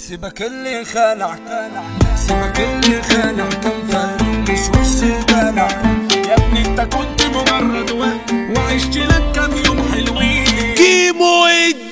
سيبك اللي خلع سيبك اللي خلع كان فارق مش وش دلع يا ابني انت كنت مجرد وقت وعشت لك كام يوم حلوين كيمو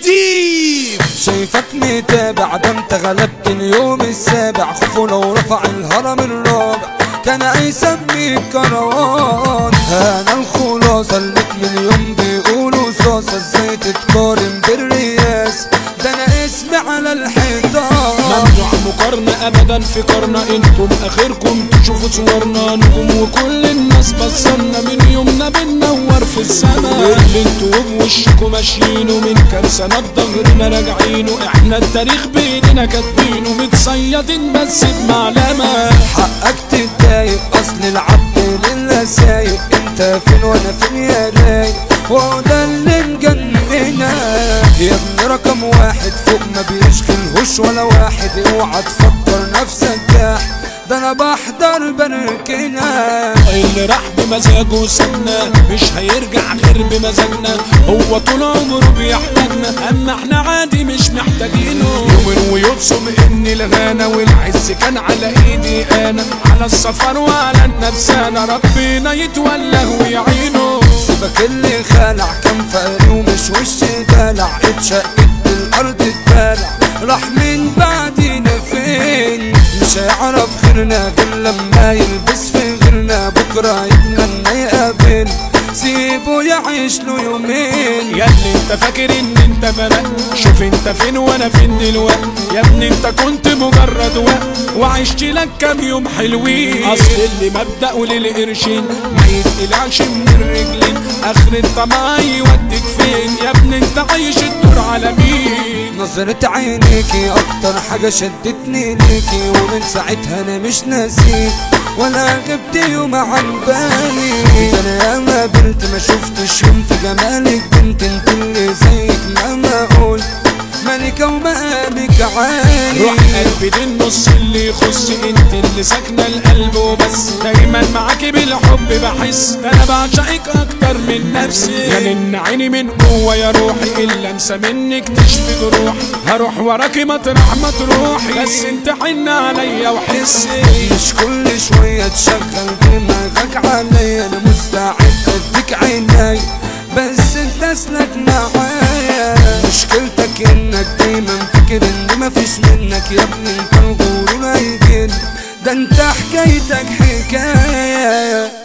الديب شايفك متابع ده انت غلبت اليوم السابع خوفه لو رفع الهرم الرابع كان هيسميك كروان انا الخلاصة اللي مليون بيقولوا صاصة ازاي تتقارن بالرياس ده انا اسمي على الحيطان ممنوع مقارنة ابدا في قرنا انتم اخركم تشوفوا صورنا نجوم وكل الناس بصلنا من يومنا بننور في السما واللي انتوا بوشكوا ماشيينه من كام سنة بضهرنا راجعينه احنا التاريخ بايدينا كاتبينه متصيدين بس بمعلمة حقك تتضايق اصل العبد لله سايق انت فين وانا فين يا رايق وهو ده اللي مجننا يا ابني رقم واحد فوق ما بيشغلهوش ولا واحد اوعى تفكر نفسك جاح ده انا بحضر بركنا اللي راح بمزاجه سابنا مش هيرجع غير بمزاجنا هو طول عمره بيحتاجنا اما احنا عادي مش محتاجينه يوم ويبصم ان الغنى والعز كان على ايدي انا على السفر وعلى النفس انا ربنا يتولى ويعينه سيبك اللي خلع كان فقري ومش وش دلع اتشقت الارض اتبلع راح من بعدينا فين مش هيعرف غيرنا غير لما يلبس في غيرنا بكره يتمنى يقابل سيبه يعيش له يومين يا ابني انت فاكر ان انت فرق شوف انت فين وانا فين دلوقتي يا ابني انت كنت مجرد وقت وعشت لك كام يوم حلوين اصل اللي مبدأه للقرشين ما يتقلعش من الرجلين اخر الطمع يوديك فين يا ابني انت عايش الدور على مين نظرة عينيكي اكتر حاجة شدتني ليكي ومن ساعتها انا مش ناسيك ولا غبت يوم عن بالي ده انا ياما بنت ما شفتش يوم في جمالك بنت انت اللي زيك مهما اقول ملكة ومقامك عالي روح قلبي دي النص اللي يخص انت اللي ساكنه القلب وبس دايما معاكي بالحب بحس ده انا بعشقك اكتر من نفسي يا من عيني من قوه يا روحي الا انسى منك تشفي جروحي هروح وراكي مطرح ما تروحي بس انت حن عليا وحسي مش كل شوية تشغل دماغك عليا انا مستعد اديك عيني بس انت اسلك معايا مشكلتك انك دايما فاكر ان مفيش منك يا ابني انت الغرور هيجن ده انت حكايتك حكايه